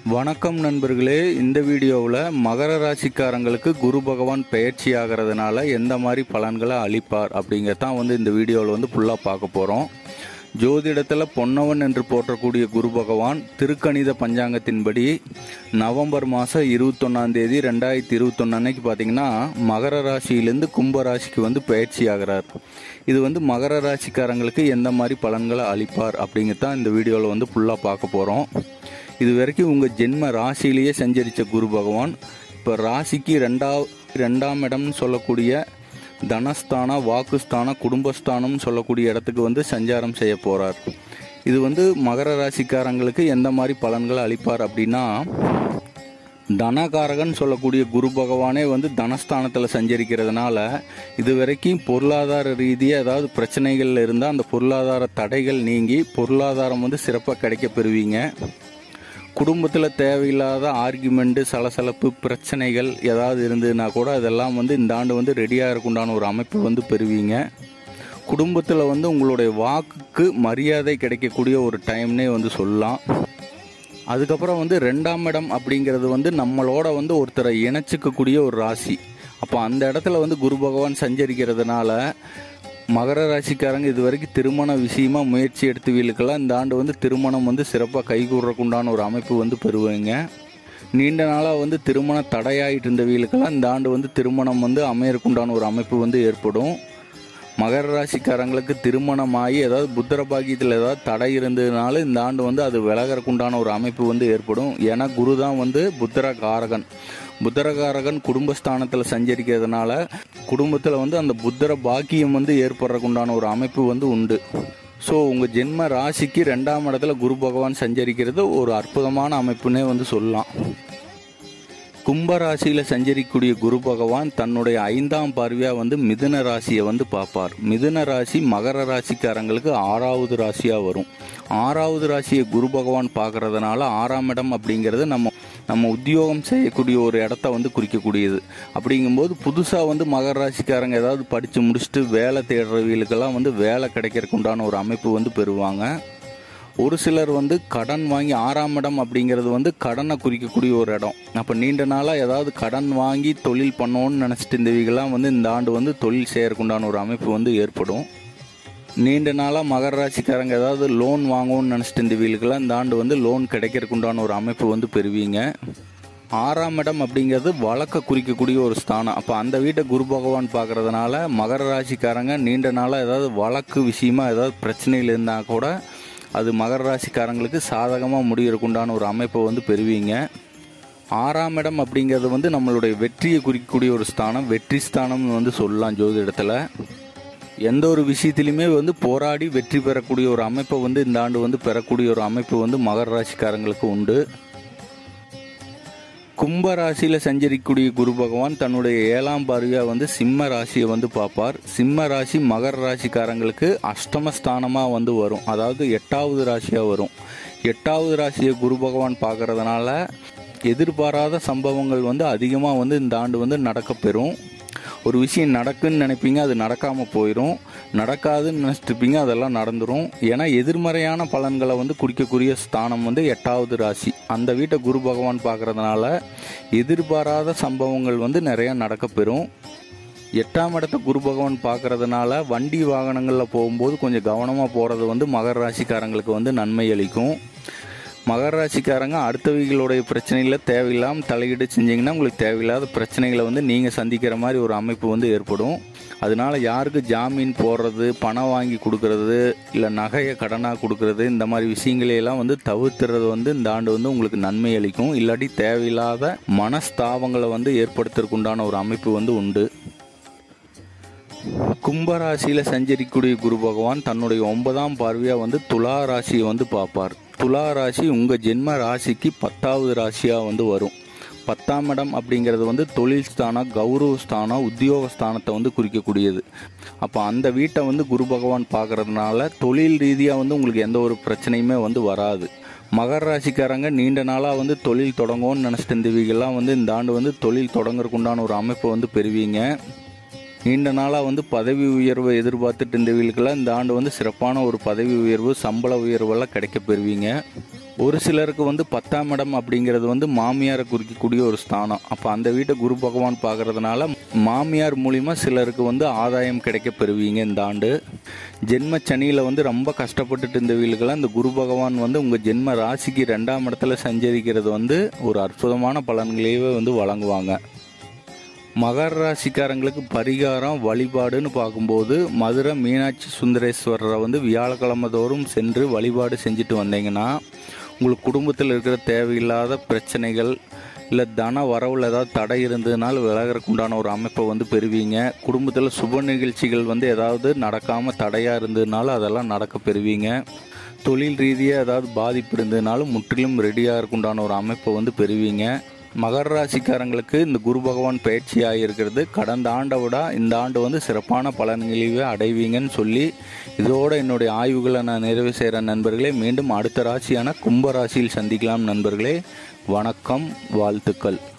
வணக்கம் நண்பர்களே இந்த வீடியோவில் மகர ராசிக்காரங்களுக்கு குரு பகவான் பயிற்சி ஆகிறதுனால எந்த மாதிரி பலன்களை அளிப்பார் அப்படிங்கிறதான் வந்து இந்த வீடியோவில் வந்து ஃபுல்லாக பார்க்க போகிறோம் ஜோதிடத்தில் பொன்னவன் என்று போற்றக்கூடிய குரு பகவான் திருக்கணித பஞ்சாங்கத்தின்படி நவம்பர் மாதம் இருபத்தொன்னாம் தேதி ரெண்டாயிரத்தி இருபத்தொன்னு அன்னைக்கு பார்த்தீங்கன்னா மகர ராசியிலேருந்து கும்ப ராசிக்கு வந்து பயிற்சி ஆகிறார் இது வந்து மகர ராசிக்காரங்களுக்கு எந்த மாதிரி பலன்களை அளிப்பார் அப்படிங்கிறதான் இந்த வீடியோவில் வந்து ஃபுல்லாக பார்க்க போகிறோம் இது வரைக்கும் உங்கள் ஜென்ம ராசியிலேயே சஞ்சரித்த குரு பகவான் இப்போ ராசிக்கு ரெண்டாவ் ரெண்டாம் இடம்னு சொல்லக்கூடிய தனஸ்தான வாக்குஸ்தான குடும்பஸ்தானம்னு சொல்லக்கூடிய இடத்துக்கு வந்து சஞ்சாரம் செய்ய போகிறார் இது வந்து மகர ராசிக்காரங்களுக்கு எந்த மாதிரி பலன்களை அளிப்பார் அப்படின்னா தனகாரகன் சொல்லக்கூடிய குரு பகவானே வந்து தனஸ்தானத்தில் சஞ்சரிக்கிறதுனால இது வரைக்கும் பொருளாதார ரீதியாக ஏதாவது பிரச்சனைகள் இருந்தால் அந்த பொருளாதார தடைகள் நீங்கி பொருளாதாரம் வந்து சிறப்பாக கிடைக்க பெறுவீங்க குடும்பத்தில் தேவையில்லாத ஆர்குமெண்ட்டு சலசலப்பு பிரச்சனைகள் ஏதாவது இருந்ததுன்னா கூட அதெல்லாம் வந்து இந்த ஆண்டு வந்து ரெடியாக இருக்குண்டான ஒரு அமைப்பு வந்து பெறுவீங்க குடும்பத்தில் வந்து உங்களுடைய வாக்குக்கு மரியாதை கிடைக்கக்கூடிய ஒரு டைம்னே வந்து சொல்லலாம் அதுக்கப்புறம் வந்து ரெண்டாம் இடம் அப்படிங்கிறது வந்து நம்மளோட வந்து ஒருத்தரை இணைச்சிக்கக்கூடிய ஒரு ராசி அப்போ அந்த இடத்துல வந்து குரு பகவான் சஞ்சரிக்கிறதுனால மகர ராசிக்காரங்க இது வரைக்கும் திருமண விஷயமா முயற்சி எடுத்தவீங்களுக்கெல்லாம் இந்த ஆண்டு வந்து திருமணம் வந்து சிறப்பாக கைகூடுறக்குண்டான ஒரு அமைப்பு வந்து பெறுவீங்க நீண்ட நாளாக வந்து திருமண தடையாயிட்டு இருந்தவங்களுக்கெல்லாம் இந்த ஆண்டு வந்து திருமணம் வந்து அமையறக்குண்டான ஒரு அமைப்பு வந்து ஏற்படும் மகர ராசிக்காரங்களுக்கு திருமணமாகி ஏதாவது புத்திர பாக்கியத்தில் ஏதாவது தடை இருந்ததுனால இந்த ஆண்டு வந்து அது விலகறக்குண்டான ஒரு அமைப்பு வந்து ஏற்படும் ஏன்னா குரு தான் வந்து புத்திர காரகன் புத்திரகாரகன் குடும்பஸ்தானத்தில் சஞ்சரிக்கிறதுனால குடும்பத்தில் வந்து அந்த புத்திர பாக்கியம் வந்து ஏற்படுறதுக்குண்டான ஒரு அமைப்பு வந்து உண்டு ஸோ உங்கள் ஜென்ம ராசிக்கு ரெண்டாம் இடத்துல குரு பகவான் சஞ்சரிக்கிறது ஒரு அற்புதமான அமைப்புன்னே வந்து சொல்லலாம் கும்ப ராசியில் சஞ்சரிக்கக்கூடிய குரு பகவான் தன்னுடைய ஐந்தாம் பார்வையாக வந்து மிதுன ராசியை வந்து பார்ப்பார் மிதுன ராசி மகர ராசிக்காரங்களுக்கு ஆறாவது ராசியாக வரும் ஆறாவது ராசியை குரு பகவான் பார்க்கறதுனால ஆறாம் இடம் அப்படிங்கிறது நம்ம நம்ம உத்தியோகம் செய்யக்கூடிய ஒரு இடத்த வந்து குறிக்கக்கூடியது அப்படிங்கும்போது புதுசாக வந்து மகர ராசிக்காரங்க ஏதாவது படித்து முடிச்சுட்டு வேலை தேடுறவங்களுக்கெல்லாம் வந்து வேலை கிடைக்கிறதுக்கு உண்டான ஒரு அமைப்பு வந்து பெறுவாங்க ஒரு சிலர் வந்து கடன் வாங்கி ஆறாம் இடம் அப்படிங்கிறது வந்து கடனை குறிக்கக்கூடிய ஒரு இடம் அப்போ நீண்ட நாளாக ஏதாவது கடன் வாங்கி தொழில் பண்ணோன்னு நினச்சிட்டு இருந்தவங்களாம் வந்து இந்த ஆண்டு வந்து தொழில் செய்யறதுக்குண்டான ஒரு அமைப்பு வந்து ஏற்படும் நீண்ட நாளாக மகர ராசிக்காரங்க ஏதாவது லோன் வாங்கணும்னு நினச்சிட்டு இருந்தவங்களுக்கெல்லாம் இந்த ஆண்டு வந்து லோன் கிடைக்கிறதுக்குண்டான ஒரு அமைப்பு வந்து பெறுவீங்க ஆறாம் இடம் அப்படிங்கிறது வழக்க குறிக்கக்கூடிய ஒரு ஸ்தானம் அப்போ அந்த வீட்டை குரு பகவான் பார்க்கறதுனால மகர ராசிக்காரங்க நீண்ட நாளாக ஏதாவது வழக்கு விஷயமா ஏதாவது பிரச்சனைகள் இருந்தால் கூட அது மகர ராசிக்காரங்களுக்கு சாதகமாக முடியறதுக்குண்டான ஒரு அமைப்பை வந்து பெறுவீங்க ஆறாம் இடம் அப்படிங்கிறது வந்து நம்மளுடைய வெற்றியை குறிக்கக்கூடிய ஒரு ஸ்தானம் வெற்றி ஸ்தானம்னு வந்து சொல்லலாம் ஜோதிடத்தில் எந்த ஒரு விஷயத்திலையுமே வந்து போராடி வெற்றி பெறக்கூடிய ஒரு அமைப்பை வந்து இந்த ஆண்டு வந்து பெறக்கூடிய ஒரு அமைப்பு வந்து மகர ராசிக்காரங்களுக்கு உண்டு கும்ப ராசியில் சஞ்சரிக்கக்கூடிய குரு பகவான் தன்னுடைய ஏழாம் பார்வையாக வந்து சிம்ம ராசியை வந்து பார்ப்பார் சிம்ம ராசி மகர ராசிக்காரங்களுக்கு அஷ்டமஸ்தானமாக வந்து வரும் அதாவது எட்டாவது ராசியாக வரும் எட்டாவது ராசியை குரு பகவான் பார்க்கறதுனால எதிர்பாராத சம்பவங்கள் வந்து அதிகமாக வந்து இந்த ஆண்டு வந்து நடக்கப்பெறும் ஒரு விஷயம் நடக்குன்னு நினைப்பீங்க அது நடக்காமல் போயிடும் நடக்காதுன்னு நினச்சிட்ருப்பீங்க அதெல்லாம் நடந்துடும் ஏன்னா எதிர்மறையான பலன்களை வந்து குறிக்கக்கூடிய ஸ்தானம் வந்து எட்டாவது ராசி அந்த வீட்டை குரு பகவான் பார்க்கறதுனால எதிர்பாராத சம்பவங்கள் வந்து நிறையா நடக்கப்பெறும் எட்டாம் இடத்த குரு பகவான் பார்க்கறதுனால வண்டி வாகனங்களில் போகும்போது கொஞ்சம் கவனமாக போகிறது வந்து மகர ராசிக்காரங்களுக்கு வந்து நன்மை அளிக்கும் மகர ராசிக்காரங்க அடுத்தவங்களுடைய பிரச்சனைகளை தேவையில்லாமல் தலையீடு செஞ்சீங்கன்னா உங்களுக்கு தேவையில்லாத பிரச்சனைகளை வந்து நீங்கள் சந்திக்கிற மாதிரி ஒரு அமைப்பு வந்து ஏற்படும் அதனால யாருக்கு ஜாமீன் போடுறது பணம் வாங்கி கொடுக்கறது இல்லை நகையை கடனாக கொடுக்கறது இந்த மாதிரி விஷயங்களையெல்லாம் வந்து தவிர்த்துறது வந்து இந்த ஆண்டு வந்து உங்களுக்கு நன்மை அளிக்கும் இல்லாட்டி தேவையில்லாத மனஸ்தாபங்களை வந்து ஏற்படுத்துறதுக்குண்டான ஒரு அமைப்பு வந்து உண்டு கும்பராசியில் சஞ்சரிக்கக்கூடிய குரு பகவான் தன்னுடைய ஒன்பதாம் பார்வையாக வந்து துலா ராசியை வந்து பார்ப்பார் துலா ராசி உங்கள் ஜென்ம ராசிக்கு பத்தாவது ராசியாக வந்து வரும் பத்தாம் இடம் அப்படிங்கிறது வந்து தொழில் ஸ்தானம் கௌரவ ஸ்தானம் உத்தியோக ஸ்தானத்தை வந்து குறிக்கக்கூடியது அப்போ அந்த வீட்டை வந்து குரு பகவான் பார்க்கறதுனால தொழில் ரீதியாக வந்து உங்களுக்கு எந்த ஒரு பிரச்சனையுமே வந்து வராது மகர ராசிக்காரங்க நீண்ட நாளாக வந்து தொழில் தொடங்கும்னு நினச்சிட்டு இருந்தவங்கெல்லாம் வந்து இந்த ஆண்டு வந்து தொழில் தொடங்குறதுக்கு உண்டான ஒரு அமைப்பை வந்து பெறுவீங்க நீண்ட நாளாக வந்து பதவி உயர்வை எதிர்பார்த்துட்டு இருந்தவங்களுக்கெல்லாம் இந்த ஆண்டு வந்து சிறப்பான ஒரு பதவி உயர்வு சம்பள உயர்வெல்லாம் கிடைக்க பெறுவீங்க ஒரு சிலருக்கு வந்து பத்தாம் இடம் அப்படிங்கிறது வந்து மாமியாரை குறிக்கக்கூடிய ஒரு ஸ்தானம் அப்போ அந்த வீட்டை குரு பகவான் பார்க்கறதுனால மாமியார் மூலிமா சிலருக்கு வந்து ஆதாயம் கிடைக்க பெறுவீங்க இந்த ஆண்டு ஜென்ம சனியில் வந்து ரொம்ப கஷ்டப்பட்டுட்டு இருந்த வீடுகளை இந்த குரு பகவான் வந்து உங்கள் ஜென்ம ராசிக்கு ரெண்டாம் இடத்துல சஞ்சரிக்கிறது வந்து ஒரு அற்புதமான பலன்களையே வந்து வழங்குவாங்க மகர ராசிக்காரங்களுக்கு பரிகாரம் வழிபாடுன்னு பார்க்கும்போது மதுரை மீனாட்சி சுந்தரேஸ்வரரை வந்து வியாழக்கிழமை தோறும் சென்று வழிபாடு செஞ்சுட்டு வந்தீங்கன்னா உங்களுக்கு குடும்பத்தில் இருக்கிற தேவையில்லாத பிரச்சனைகள் இல்லை தன வரவில் ஏதாவது தடை இருந்ததுனால விலகிறதுக்கு உண்டான ஒரு அமைப்பை வந்து பெறுவீங்க குடும்பத்தில் சுப நிகழ்ச்சிகள் வந்து ஏதாவது நடக்காமல் தடையாக இருந்ததுனால அதெல்லாம் நடக்க பெறுவீங்க தொழில் ரீதியாக ஏதாவது பாதிப்பு இருந்ததுனாலும் முற்றிலும் ரெடியாக இருக்குண்டான ஒரு அமைப்பை வந்து பெறுவீங்க மகர ராசிக்காரங்களுக்கு இந்த குரு பகவான் பயிற்சியாக இருக்கிறது கடந்த ஆண்டை விட இந்த ஆண்டு வந்து சிறப்பான பலன்களையே அடைவீங்கன்னு சொல்லி இதோட என்னுடைய ஆய்வுகளை நான் நிறைவு செய்கிற நண்பர்களே மீண்டும் அடுத்த ராசியான கும்ப ராசியில் சந்திக்கலாம் நண்பர்களே வணக்கம் வாழ்த்துக்கள்